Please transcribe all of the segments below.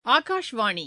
ஆகாஷ்வாணி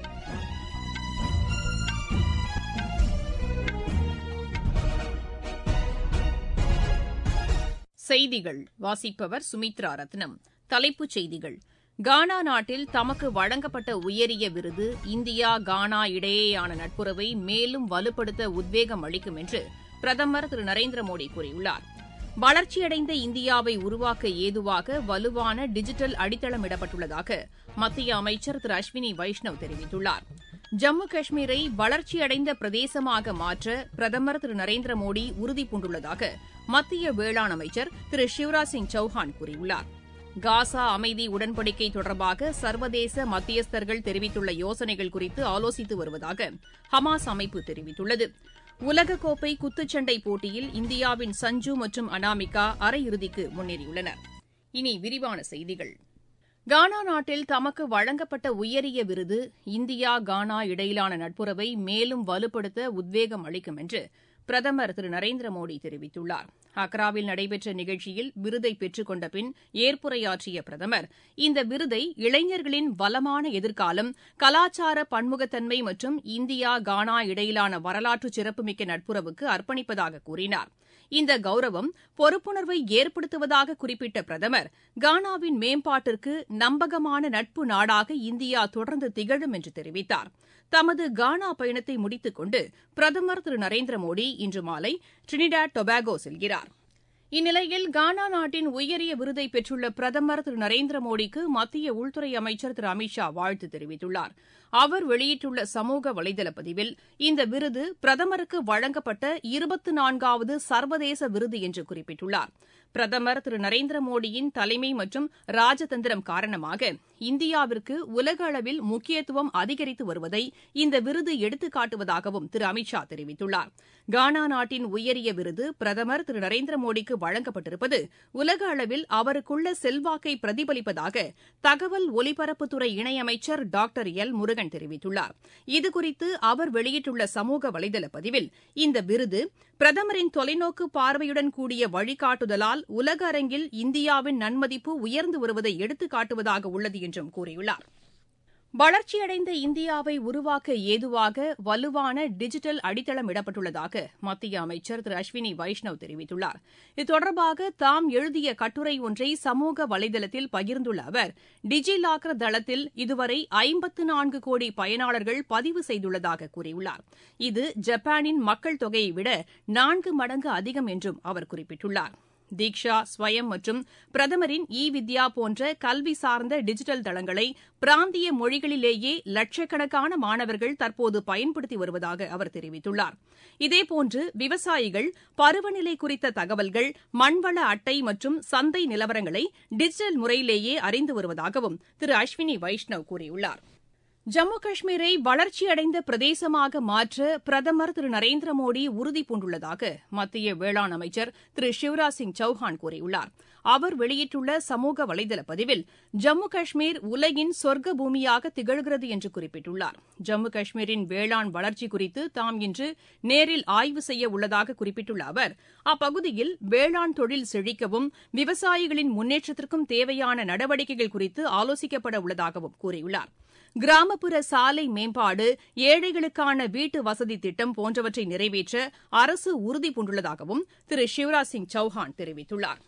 செய்திகள் வாசிப்பவர் சுமித்ரா ரத்னம் தலைப்புச் செய்திகள் கானா நாட்டில் தமக்கு வழங்கப்பட்ட உயரிய விருது இந்தியா கானா இடையேயான நட்புறவை மேலும் வலுப்படுத்த உத்வேகம் அளிக்கும் என்று பிரதமர் திரு நரேந்திர மோடி கூறியுள்ளார் வளர்ச்சியடைந்த இந்தியாவை உருவாக்க ஏதுவாக வலுவான டிஜிட்டல் அடித்தளமிடப்பட்டுள்ளதாக மத்திய அமைச்சர் திரு அஸ்வினி வைஷ்ணவ் தெரிவித்துள்ளார் ஜம்மு காஷ்மீரை வளர்ச்சியடைந்த பிரதேசமாக மாற்ற பிரதமர் திரு நரேந்திர மோடி உறுதிபூண்டுள்ளதாக மத்திய வேளாண் அமைச்சர் திரு சிவராஜ் சிங் சௌஹான் கூறியுள்ளார் காசா அமைதி உடன்படிக்கை தொடர்பாக சர்வதேச மத்தியஸ்தர்கள் தெரிவித்துள்ள யோசனைகள் குறித்து ஆலோசித்து வருவதாக ஹமாஸ் அமைப்பு தெரிவித்துள்ளது உலகக்கோப்பை குத்துச்சண்டை போட்டியில் இந்தியாவின் சஞ்சு மற்றும் அனாமிகா அரையிறுதிக்கு முன்னேறியுள்ளனர் இனி விரிவான செய்திகள் கானா நாட்டில் தமக்கு வழங்கப்பட்ட உயரிய விருது இந்தியா கானா இடையிலான நட்புறவை மேலும் வலுப்படுத்த உத்வேகம் அளிக்கும் என்று பிரதமர் திரு நரேந்திர மோடி தெரிவித்துள்ளார் அக்ராவில் நடைபெற்ற நிகழ்ச்சியில் விருதை பெற்றுக் கொண்ட பின் ஏற்புரையாற்றிய பிரதமர் இந்த விருதை இளைஞர்களின் வளமான எதிர்காலம் கலாச்சார பன்முகத்தன்மை மற்றும் இந்தியா கானா இடையிலான வரலாற்று சிறப்புமிக்க நட்புறவுக்கு அர்ப்பணிப்பதாக கூறினார் இந்த கௌரவம் பொறுப்புணர்வை ஏற்படுத்துவதாக குறிப்பிட்ட பிரதமர் கானாவின் மேம்பாட்டிற்கு நம்பகமான நட்பு நாடாக இந்தியா தொடர்ந்து திகழும் என்று தெரிவித்தார் தமது கானா பயணத்தை முடித்துக் கொண்டு பிரதமர் திரு நரேந்திர மோடி இன்று மாலை டிரினிடாட் டொபாகோ செல்கிறார் இந்நிலையில் கானா நாட்டின் உயரிய விருதை பெற்றுள்ள பிரதமர் திரு நரேந்திர மோடிக்கு மத்திய உள்துறை அமைச்சர் திரு அமித் ஷா வாழ்த்து தெரிவித்துள்ளார் அவர் வெளியிட்டுள்ள சமூக வலைதள பதிவில் இந்த விருது பிரதமருக்கு வழங்கப்பட்ட இருபத்து நான்காவது சர்வதேச விருது என்று குறிப்பிட்டுள்ளார் பிரதமர் திரு நரேந்திர மோடியின் தலைமை மற்றும் ராஜதந்திரம் காரணமாக இந்தியாவிற்கு உலக அளவில் முக்கியத்துவம் அதிகரித்து வருவதை இந்த விருது எடுத்துக்காட்டுவதாகவும் திரு அமித் ஷா தெரிவித்துள்ளார் கானா நாட்டின் உயரிய விருது பிரதமர் திரு நரேந்திர மோடிக்கு வழங்கப்பட்டிருப்பது உலக அளவில் அவருக்குள்ள செல்வாக்கை பிரதிபலிப்பதாக தகவல் ஒலிபரப்புத்துறை இணையமைச்சர் டாக்டர் எல் முருகன் தெரிவித்துள்ளார் இதுகுறித்து அவர் வெளியிட்டுள்ள சமூக வலைதள பதிவில் இந்த விருது பிரதமரின் தொலைநோக்கு பார்வையுடன் கூடிய வழிகாட்டுதலால் உலக அரங்கில் இந்தியாவின் நன்மதிப்பு உயர்ந்து வருவதை எடுத்துக்காட்டுவதாக உள்ளது என்றும் கூறியுள்ளார் வளர்ச்சியடைந்த இந்தியாவை உருவாக்க ஏதுவாக வலுவான டிஜிட்டல் அடித்தளம் இடப்பட்டுள்ளதாக மத்திய அமைச்சர் திரு அஸ்வினி வைஷ்ணவ் தெரிவித்துள்ளார் இது தொடர்பாக தாம் எழுதிய கட்டுரை ஒன்றை சமூக வலைதளத்தில் பகிர்ந்துள்ள அவர் டிஜி லாக்கர் தளத்தில் இதுவரை ஐம்பத்து நான்கு கோடி பயனாளர்கள் பதிவு செய்துள்ளதாக கூறியுள்ளார் இது ஜப்பானின் மக்கள் தொகையை விட நான்கு மடங்கு அதிகம் என்றும் அவர் குறிப்பிட்டுள்ளார் தீக்ஷா ஸ்வயம் மற்றும் பிரதமரின் இ வித்யா போன்ற கல்வி சார்ந்த டிஜிட்டல் தளங்களை பிராந்திய மொழிகளிலேயே லட்சக்கணக்கான மாணவர்கள் தற்போது பயன்படுத்தி வருவதாக அவர் தெரிவித்துள்ளார் இதேபோன்று விவசாயிகள் பருவநிலை குறித்த தகவல்கள் மண்வள அட்டை மற்றும் சந்தை நிலவரங்களை டிஜிட்டல் முறையிலேயே அறிந்து வருவதாகவும் திரு அஸ்வினி வைஷ்ணவ் கூறியுள்ளார் ஜம்மு காஷ்மீரை வளர்ச்சியடைந்த பிரதேசமாக மாற்ற பிரதமர் திரு நரேந்திர மோடி உறுதிபூண்டுள்ளதாக மத்திய வேளாண் அமைச்சர் திரு சிவராஜ் சிங் சௌஹான் கூறியுள்ளார் அவர் வெளியிட்டுள்ள சமூக வலைதள பதிவில் ஜம்மு காஷ்மீர் உலகின் சொர்க்க பூமியாக திகழ்கிறது என்று குறிப்பிட்டுள்ளார் ஜம்மு காஷ்மீரின் வேளாண் வளர்ச்சி குறித்து தாம் இன்று நேரில் ஆய்வு செய்ய உள்ளதாக குறிப்பிட்டுள்ள அவர் அப்பகுதியில் வேளாண் தொழில் செழிக்கவும் விவசாயிகளின் முன்னேற்றத்திற்கும் தேவையான நடவடிக்கைகள் குறித்து ஆலோசிக்கப்பட உள்ளதாகவும் கூறியுள்ளார் கிராமப்புற சாலை மேம்பாடு ஏழைகளுக்கான வீட்டு வசதி திட்டம் போன்றவற்றை நிறைவேற்ற அரசு உறுதிபூண்டுள்ளதாகவும் திரு சிவராஜ் சிங் சௌஹான் தெரிவித்துள்ளார்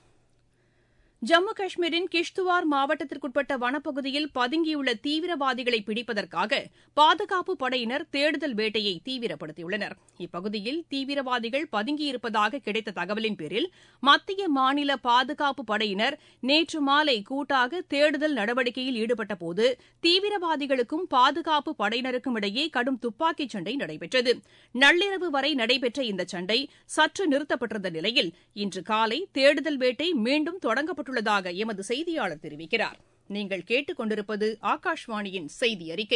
ஜம்மு காஷ்மீரின் கிஷ்துவார் மாவட்டத்திற்குட்பட்ட வனப்பகுதியில் பதுங்கியுள்ள தீவிரவாதிகளை பிடிப்பதற்காக பாதுகாப்பு படையினர் தேடுதல் வேட்டையை தீவிரப்படுத்தியுள்ளனர் இப்பகுதியில் தீவிரவாதிகள் பதுங்கியிருப்பதாக கிடைத்த தகவலின் பேரில் மத்திய மாநில பாதுகாப்பு படையினர் நேற்று மாலை கூட்டாக தேடுதல் நடவடிக்கையில் ஈடுபட்டபோது தீவிரவாதிகளுக்கும் பாதுகாப்பு படையினருக்கும் இடையே கடும் துப்பாக்கிச் சண்டை நடைபெற்றது நள்ளிரவு வரை நடைபெற்ற இந்த சண்டை சற்று நிறுத்தப்பட்டிருந்த நிலையில் இன்று காலை தேடுதல் வேட்டை மீண்டும் தொடங்கப்பட்டுள்ளதாக எமது செய்தியாளர் தெரிவிக்கிறார் நீங்கள் கேட்டுக் கொண்டிருப்பது ஆகாஷ்வாணியின் செய்தி அறிக்கை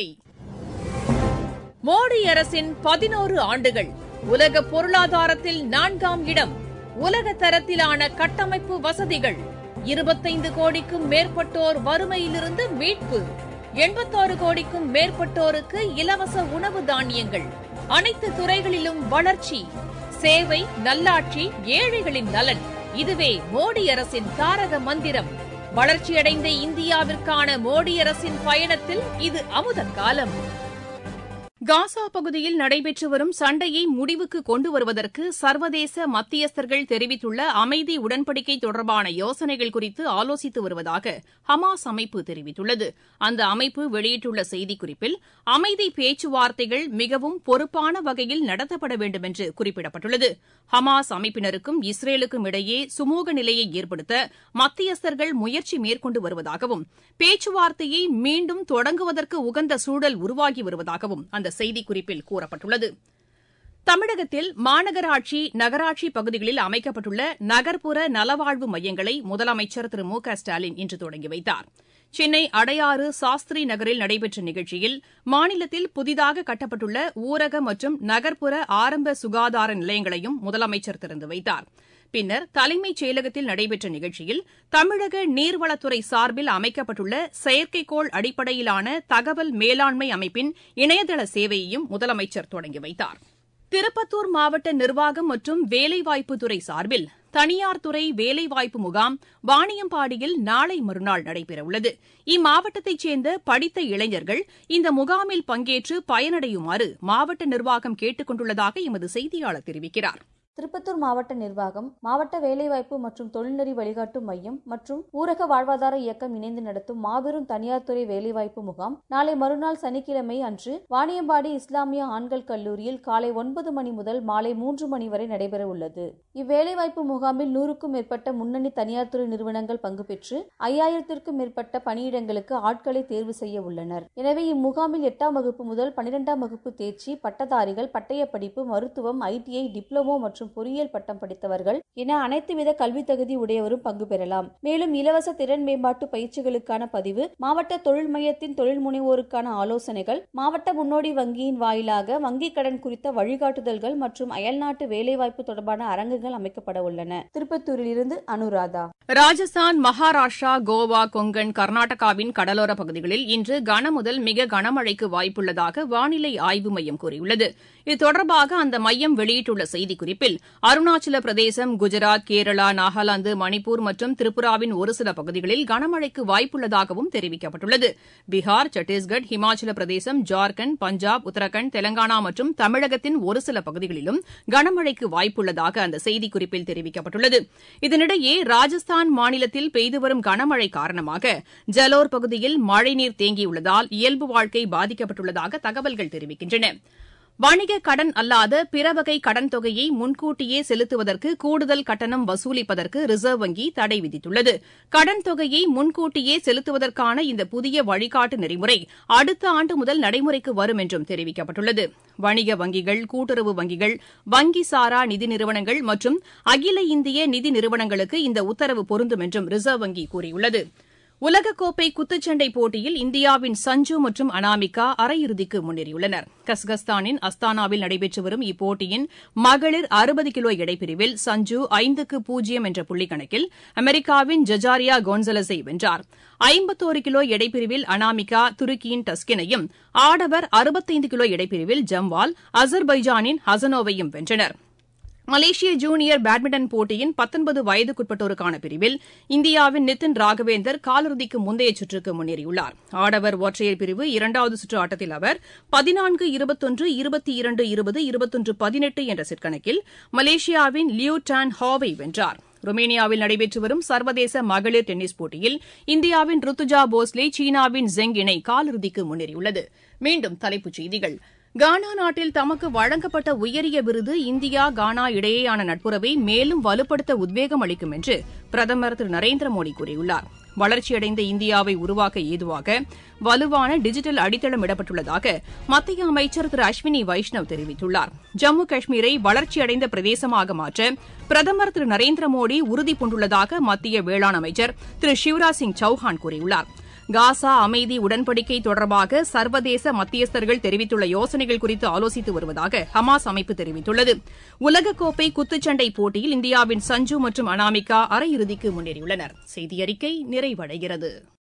மோடி அரசின் பதினோரு ஆண்டுகள் உலக பொருளாதாரத்தில் நான்காம் இடம் உலக தரத்திலான கட்டமைப்பு வசதிகள் இருபத்தைந்து கோடிக்கும் மேற்பட்டோர் வறுமையிலிருந்து மீட்பு எண்பத்தாறு கோடிக்கும் மேற்பட்டோருக்கு இலவச உணவு தானியங்கள் அனைத்து துறைகளிலும் வளர்ச்சி சேவை நல்லாட்சி ஏழைகளின் நலன் இதுவே மோடி அரசின் தாரக மந்திரம் வளர்ச்சியடைந்த இந்தியாவிற்கான மோடி அரசின் பயணத்தில் இது அமுத காலம் காசா பகுதியில் நடைபெற்று வரும் சண்டையை முடிவுக்கு கொண்டு வருவதற்கு சர்வதேச மத்தியஸ்தர்கள் தெரிவித்துள்ள அமைதி உடன்படிக்கை தொடர்பான யோசனைகள் குறித்து ஆலோசித்து வருவதாக ஹமாஸ் அமைப்பு தெரிவித்துள்ளது அந்த அமைப்பு வெளியிட்டுள்ள செய்திக்குறிப்பில் அமைதி பேச்சுவார்த்தைகள் மிகவும் பொறுப்பான வகையில் நடத்தப்பட வேண்டும் என்று குறிப்பிடப்பட்டுள்ளது ஹமாஸ் அமைப்பினருக்கும் இஸ்ரேலுக்கும் இடையே சுமூக நிலையை ஏற்படுத்த மத்தியஸ்தர்கள் முயற்சி மேற்கொண்டு வருவதாகவும் பேச்சுவார்த்தையை மீண்டும் தொடங்குவதற்கு உகந்த சூழல் உருவாகி வருவதாகவும் அந்த செய்திக்குறிப்பில் கூறப்பட்டுள்ளது தமிழகத்தில் மாநகராட்சி நகராட்சி பகுதிகளில் அமைக்கப்பட்டுள்ள நகர்ப்புற நலவாழ்வு மையங்களை முதலமைச்சர் திரு மு க ஸ்டாலின் இன்று தொடங்கி வைத்தார் சென்னை அடையாறு சாஸ்திரி நகரில் நடைபெற்ற நிகழ்ச்சியில் மாநிலத்தில் புதிதாக கட்டப்பட்டுள்ள ஊரக மற்றும் நகர்ப்புற ஆரம்ப சுகாதார நிலையங்களையும் முதலமைச்சர் திறந்து வைத்தார் பின்னர் தலைமைச் செயலகத்தில் நடைபெற்ற நிகழ்ச்சியில் தமிழக நீர்வளத்துறை சார்பில் அமைக்கப்பட்டுள்ள செயற்கைக்கோள் அடிப்படையிலான தகவல் மேலாண்மை அமைப்பின் இணையதள சேவையையும் முதலமைச்சர் தொடங்கி வைத்தார் திருப்பத்தூர் மாவட்ட நிர்வாகம் மற்றும் வேலைவாய்ப்புத்துறை சார்பில் தனியார் துறை வேலைவாய்ப்பு முகாம் வாணியம்பாடியில் நாளை மறுநாள் நடைபெறவுள்ளது இம்மாவட்டத்தைச் சேர்ந்த படித்த இளைஞர்கள் இந்த முகாமில் பங்கேற்று பயனடையுமாறு மாவட்ட நிர்வாகம் கேட்டுக் கொண்டுள்ளதாக எமது செய்தியாளர் தெரிவிக்கிறார் திருப்பத்தூர் மாவட்ட நிர்வாகம் மாவட்ட வேலைவாய்ப்பு மற்றும் தொழில்நெறி வழிகாட்டும் மையம் மற்றும் ஊரக வாழ்வாதார இயக்கம் இணைந்து நடத்தும் மாபெரும் தனியார் துறை வேலைவாய்ப்பு முகாம் நாளை மறுநாள் சனிக்கிழமை அன்று வாணியம்பாடி இஸ்லாமிய ஆண்கள் கல்லூரியில் காலை ஒன்பது மணி முதல் மாலை மூன்று மணி வரை நடைபெற உள்ளது இவ்வேலைவாய்ப்பு முகாமில் நூறுக்கும் மேற்பட்ட முன்னணி தனியார் துறை நிறுவனங்கள் பங்கு பெற்று ஐயாயிரத்திற்கும் மேற்பட்ட பணியிடங்களுக்கு ஆட்களை தேர்வு செய்ய உள்ளனர் எனவே இம்முகாமில் எட்டாம் வகுப்பு முதல் பனிரெண்டாம் வகுப்பு தேர்ச்சி பட்டதாரிகள் பட்டய படிப்பு மருத்துவம் ஐடிஐ டிப்ளமோ மற்றும் மற்றும் பொறியியல் பட்டம் படித்தவர்கள் என அனைத்து வித கல்வி தகுதி உடையவரும் பங்கு பெறலாம் மேலும் இலவச திறன் மேம்பாட்டு பயிற்சிகளுக்கான பதிவு மாவட்ட தொழில் மையத்தின் தொழில் முனைவோருக்கான ஆலோசனைகள் மாவட்ட முன்னோடி வங்கியின் வாயிலாக வங்கிக் கடன் குறித்த வழிகாட்டுதல்கள் மற்றும் அயல்நாட்டு வேலைவாய்ப்பு தொடர்பான அரங்குகள் அமைக்கப்பட உள்ளன திருப்பத்தூரில் இருந்து அனுராதா ராஜஸ்தான் மகாராஷ்டிரா கோவா கொங்கன் கர்நாடகாவின் கடலோர பகுதிகளில் இன்று கனமுதல் மிக கனமழைக்கு வாய்ப்புள்ளதாக வானிலை ஆய்வு மையம் கூறியுள்ளது இது தொடர்பாக அந்த மையம் வெளியிட்டுள்ள செய்திக்குறிப்பில் அருணாச்சல பிரதேசம் குஜராத் கேரளா நாகாலாந்து மணிப்பூர் மற்றும் திரிபுராவின் ஒரு சில பகுதிகளில் கனமழைக்கு வாய்ப்புள்ளதாகவும் தெரிவிக்கப்பட்டுள்ளது பீகார் சத்தீஸ்கர் ஹிமாச்சல பிரதேசம் ஜார்க்கண்ட் பஞ்சாப் உத்தரகாண்ட் தெலங்கானா மற்றும் தமிழகத்தின் ஒரு சில பகுதிகளிலும் கனமழைக்கு வாய்ப்புள்ளதாக அந்த செய்திக்குறிப்பில் தெரிவிக்கப்பட்டுள்ளது இதனிடையே ராஜஸ்தான் மாநிலத்தில் பெய்து வரும் கனமழை காரணமாக ஜலோர் பகுதியில் மழைநீர் தேங்கியுள்ளதால் இயல்பு வாழ்க்கை பாதிக்கப்பட்டுள்ளதாக தகவல்கள் தெரிவிக்கின்றன வணிக கடன் அல்லாத பிற வகை கடன் தொகையை முன்கூட்டியே செலுத்துவதற்கு கூடுதல் கட்டணம் வசூலிப்பதற்கு ரிசர்வ் வங்கி தடை விதித்துள்ளது கடன் தொகையை முன்கூட்டியே செலுத்துவதற்கான இந்த புதிய வழிகாட்டு நெறிமுறை அடுத்த ஆண்டு முதல் நடைமுறைக்கு வரும் என்றும் தெரிவிக்கப்பட்டுள்ளது வணிக வங்கிகள் கூட்டுறவு வங்கிகள் வங்கி சாரா நிதி நிறுவனங்கள் மற்றும் அகில இந்திய நிதி நிறுவனங்களுக்கு இந்த உத்தரவு பொருந்தும் என்றும் ரிசர்வ் வங்கி கூறியுள்ளது உலகக்கோப்பை குத்துச்சண்டை போட்டியில் இந்தியாவின் சஞ்சு மற்றும் அனாமிகா அரையிறுதிக்கு முன்னேறியுள்ளனர் கஸ்கஸ்தானின் அஸ்தானாவில் நடைபெற்று வரும் இப்போட்டியின் மகளிர் அறுபது கிலோ எடைப்பிரிவில் சஞ்சு ஐந்துக்கு பூஜ்ஜியம் என்ற புள்ளிக்கணக்கில் அமெரிக்காவின் ஜஜாரியா கோன்சலஸை வென்றார் ஐம்பத்தோரு கிலோ எடைப்பிரிவில் அனாமிகா துருக்கியின் டஸ்கினையும் ஆடவர் அறுபத்தைந்து கிலோ எடைப்பிரிவில் ஜம்வால் அசர்பைஜானின் ஹசனோவையும் வென்றனா் மலேசிய ஜூனியர் பேட்மிண்டன் போட்டியின் பத்தொன்பது வயதுக்குட்பட்டோருக்கான பிரிவில் இந்தியாவின் நிதின் ராகவேந்தர் காலிறுதிக்கு முந்தைய சுற்றுக்கு முன்னேறியுள்ளார் ஆடவர் ஒற்றையர் பிரிவு இரண்டாவது சுற்று ஆட்டத்தில் அவர் பதினான்கு இருபத்தொன்று இருபத்தி இரண்டு இருபது இருபத்தொன்று பதினெட்டு என்ற செட் கணக்கில் மலேசியாவின் லியூ டான் ஹாவை வென்றார் ருமேனியாவில் நடைபெற்று வரும் சர்வதேச மகளிர் டென்னிஸ் போட்டியில் இந்தியாவின் ருத்துஜா போஸ்லே சீனாவின் ஜெங் இணை காலிறுதிக்கு முன்னேறியுள்ளது மீண்டும் தலைப்புச் செய்திகள் கானா நாட்டில் தமக்கு வழங்கப்பட்ட உயரிய விருது இந்தியா கானா இடையேயான நட்புறவை மேலும் வலுப்படுத்த உத்வேகம் அளிக்கும் என்று பிரதமர் திரு நரேந்திர மோடி கூறியுள்ளார் வளர்ச்சியடைந்த இந்தியாவை உருவாக்க ஏதுவாக வலுவான டிஜிட்டல் அடித்தளம் இடப்பட்டுள்ளதாக மத்திய அமைச்சர் திரு அஸ்வினி வைஷ்ணவ் தெரிவித்துள்ளார் ஜம்மு காஷ்மீரை வளர்ச்சியடைந்த பிரதேசமாக மாற்ற பிரதமர் திரு நரேந்திர மோடி உறுதிபூண்டுள்ளதாக மத்திய வேளாண் அமைச்சர் திரு சிவராஜ் சிங் சௌஹான் கூறியுள்ளார் காசா அமைதி உடன்படிக்கை தொடர்பாக சர்வதேச மத்தியஸ்தர்கள் தெரிவித்துள்ள யோசனைகள் குறித்து ஆலோசித்து வருவதாக ஹமாஸ் அமைப்பு தெரிவித்துள்ளது உலகக்கோப்பை குத்துச்சண்டை போட்டியில் இந்தியாவின் சஞ்சு மற்றும் அனாமிகா அரையிறுதிக்கு முன்னேறியுள்ளனர் செய்தி அறிக்கை நிறைவடைகிறது